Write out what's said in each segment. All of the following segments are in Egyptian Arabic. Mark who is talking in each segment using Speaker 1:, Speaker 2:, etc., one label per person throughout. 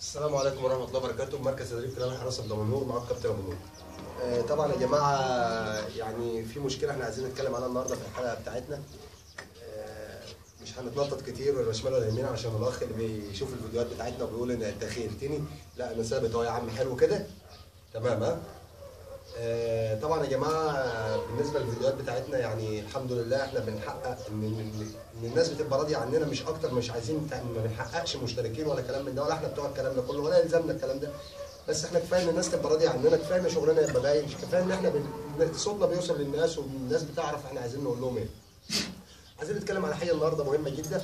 Speaker 1: السلام عليكم ورحمه الله وبركاته مركز تدريب كلام الحراسه بدمنهور معاكم كابتن ابو نور آه، طبعا يا جماعه يعني في مشكله احنا عايزين نتكلم عنها النهارده في الحلقه بتاعتنا آه، مش هنتنطط كتير ولا شمال ولا يمين عشان الاخ اللي بيشوف الفيديوهات بتاعتنا وبيقول ان انت خيلتني لا انا ثابت اهو يا عم حلو كده تمام ها آه، طبعا يا جماعه بالنسبه للفيديوهات بتاعتنا يعني الحمد لله احنا بنحقق ان ان إن الناس بتبقى راضيه عننا مش اكتر مش عايزين تع- ما بنحققش مشتركين ولا كلام من ده ولا احنا بتوع الكلام ده كله ولا يلزمنا الكلام ده بس احنا كفايه ان الناس تبقى راضيه عننا كفايه ان شغلنا يبقى باين كفايه ان احنا بن... صوتنا بيوصل للناس والناس بتعرف احنا عايزين نقول لهم ايه عايزين نتكلم على حاجه النهارده مهمه جدا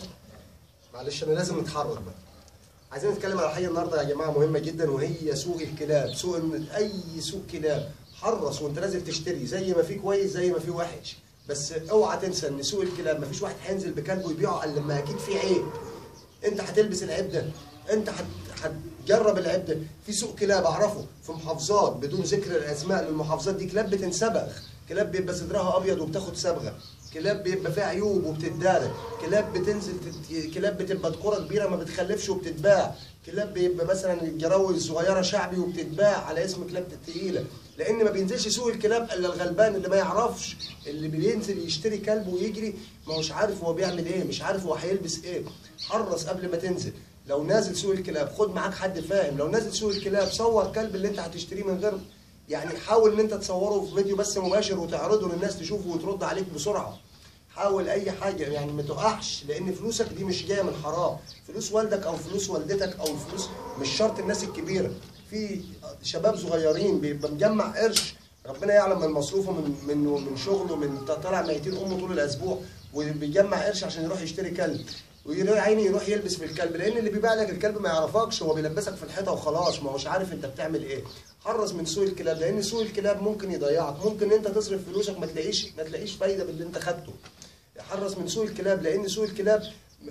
Speaker 1: معلش انا لازم نتحرك بقى عايزين نتكلم على حاجه النهارده يا جماعه مهمه جدا وهي سوق الكلاب سوق إن اي سوق كلاب حرص وانت نازل تشتري زي ما في كويس زي ما في وحش بس اوعى تنسى ان سوق الكلاب ما فيش واحد هينزل بكلبه يبيعه الا لما اكيد في عيب انت هتلبس العيب ده انت هت- هتجرب العيب ده في سوق كلاب اعرفه في محافظات بدون ذكر الاسماء للمحافظات دي كلاب بتنسبغ كلاب بيبقى صدرها ابيض وبتاخد صبغه كلاب بيبقى فيها عيوب وبتتدارى كلاب بتنزل تت... كلاب بتبقى كرة كبيره ما بتخلفش وبتتباع كلاب بيبقى مثلا الجراوي الصغيره شعبي وبتتباع على اسم كلاب تقيله لان ما بينزلش سوق الكلاب الا الغلبان اللي ما يعرفش اللي بينزل يشتري كلب ويجري ما هوش عارف هو بيعمل ايه مش عارف هو هيلبس ايه حرص قبل ما تنزل لو نازل سوق الكلاب خد معاك حد فاهم لو نازل سوق الكلاب صور كلب اللي انت هتشتريه من غير يعني حاول ان انت تصوره في فيديو بس مباشر وتعرضه للناس تشوفه وترد عليك بسرعه حاول اي حاجه يعني ما تقعش لان فلوسك دي مش جايه من حرام فلوس والدك او فلوس والدتك او فلوس مش شرط الناس الكبيره في شباب صغيرين بيبقى مجمع قرش ربنا يعلم من مصروفه من من من شغله من طالع ميتين امه طول الاسبوع وبيجمع قرش عشان يروح يشتري كلب ويروح عيني يروح يلبس في الكلب لان اللي بيبيع لك الكلب ما يعرفكش هو بيلبسك في الحيطه وخلاص ما هوش عارف انت بتعمل ايه حرص من سوق الكلاب لان سوق الكلاب ممكن يضيعك ممكن انت تصرف فلوسك ما تلاقيش ما تلاقيش فايده باللي انت خدته حرص من سوق الكلاب لان سوق الكلاب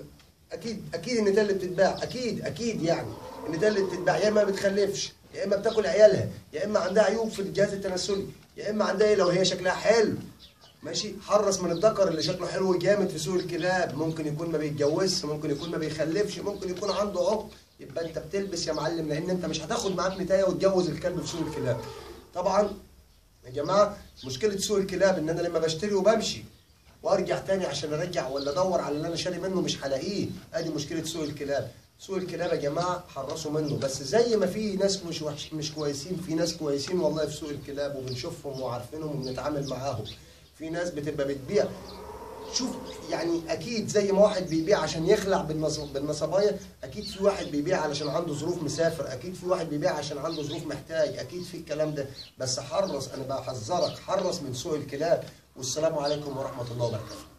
Speaker 1: اكيد اكيد النتال اللي بتتباع اكيد اكيد يعني النتال اللي بتتباع يا اما ما بتخلفش يا اما بتاكل عيالها يا اما عندها عيوب في الجهاز التناسلي يا اما عندها إيه لو هي شكلها حلو ماشي حرص من الذكر اللي شكله حلو جامد في سوق الكلاب ممكن يكون ما بيتجوزش ممكن يكون ما بيخلفش ممكن يكون عنده عقد يبقى انت بتلبس يا معلم لان انت مش هتاخد معاك نتايه وتجوز الكلب في سوق الكلاب طبعا يا جماعه مشكله سوق الكلاب ان انا لما بشتري وبمشي وارجع تاني عشان ارجع ولا ادور على اللي انا شاري منه مش هلاقيه ادي مشكله سوق الكلاب سوق الكلاب يا جماعه حرصوا منه بس زي ما في ناس مش وحش مش كويسين في ناس كويسين والله في سوق الكلاب وبنشوفهم وعارفينهم وبنتعامل معاهم في ناس بتبقى بتبيع شوف يعني اكيد زي ما واحد بيبيع عشان يخلع بالنص- بالنصبايه اكيد في واحد بيبيع علشان عنده ظروف مسافر اكيد في واحد بيبيع عشان عنده ظروف محتاج اكيد في الكلام ده بس حرص انا بحذرك حرص من سوق الكلاب والسلام عليكم ورحمه الله وبركاته